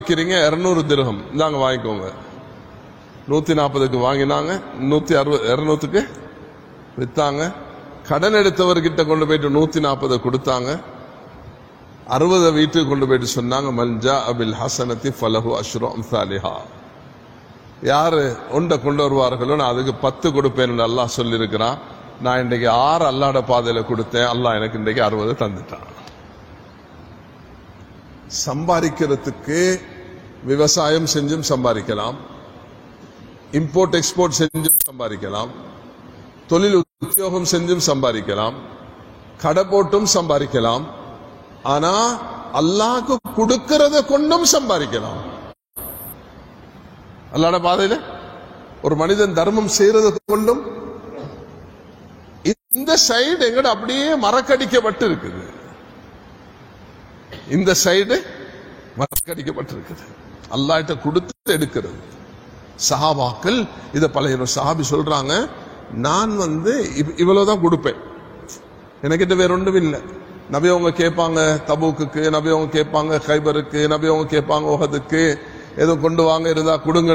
விற்கிறீங்க இருநூறு திரகம் இந்தாங்க வாங்கிக்கோங்க நூத்தி நாற்பதுக்கு வாங்கினாங்க நூத்தி அறுபது இருநூத்துக்கு வித்தாங்க கடன் எடுத்தவர்கிட்ட கொண்டு போயிட்டு நூத்தி நாற்பதை கொடுத்தாங்க அறுபதை வீட்டுக்கு கொண்டு போயிட்டு சொன்னாங்க மல்ஜா அபில் ஹசனத்தி ஃபலஹு அஷ்ரு அம்சாலிஹா யாரு ஒன்றை கொண்டு வருவார்களோ நான் அதுக்கு பத்து கொடுப்பேன்னு அல்லாஹ் சொல்லியிருக்கிறான் நான் இன்றைக்கு ஆறு அல்லாட பாதையில கொடுத்தேன் அல்லாஹ் எனக்கு இன்றைக்கு அறுபது தந்துட்டான் சம்பாதிக்கிறதுக்கு விவசாயம் செஞ்சும் சம்பாதிக்கலாம் இம்போர்ட் எக்ஸ்போர்ட் செஞ்சும் சம்பாதிக்கலாம் தொழில் உத்தியோகம் செஞ்சும் சம்பாதிக்கலாம் கடை போட்டும் சம்பாதிக்கலாம் ஆனா அல்லாஹ்க்கு கொடுக்கறத கொண்டும் சம்பாதிக்கலாம் அல்லாட பாதையில ஒரு மனிதன் தர்மம் செய்யறத கொண்டும் இந்த சைடு எங்கட அப்படியே மறக்கடிக்கப்பட்டு இருக்குது இந்த சைடு மறக்கடிக்கப்பட்டிருக்குது அல்லாஹ்ட்ட கொடுத்து எடுக்கிறது சஹாபாக்கள் இத பழைய சஹாபி சொல்றாங்க நான் வந்து இவ்- இவ்வளவுதான் கொடுப்பேன் எனக்கிட்ட வேற ஒன்றும் இல்லை நபி அவங்க கேட்பாங்க தபூக்குக்கு நபி அவங்க கேட்பாங்க கைபருக்கு நபி அவங்க கேட்பாங்க உஹதுக்கு ஏதோ கொண்டு வாங்க இருந்தா கொடுங்க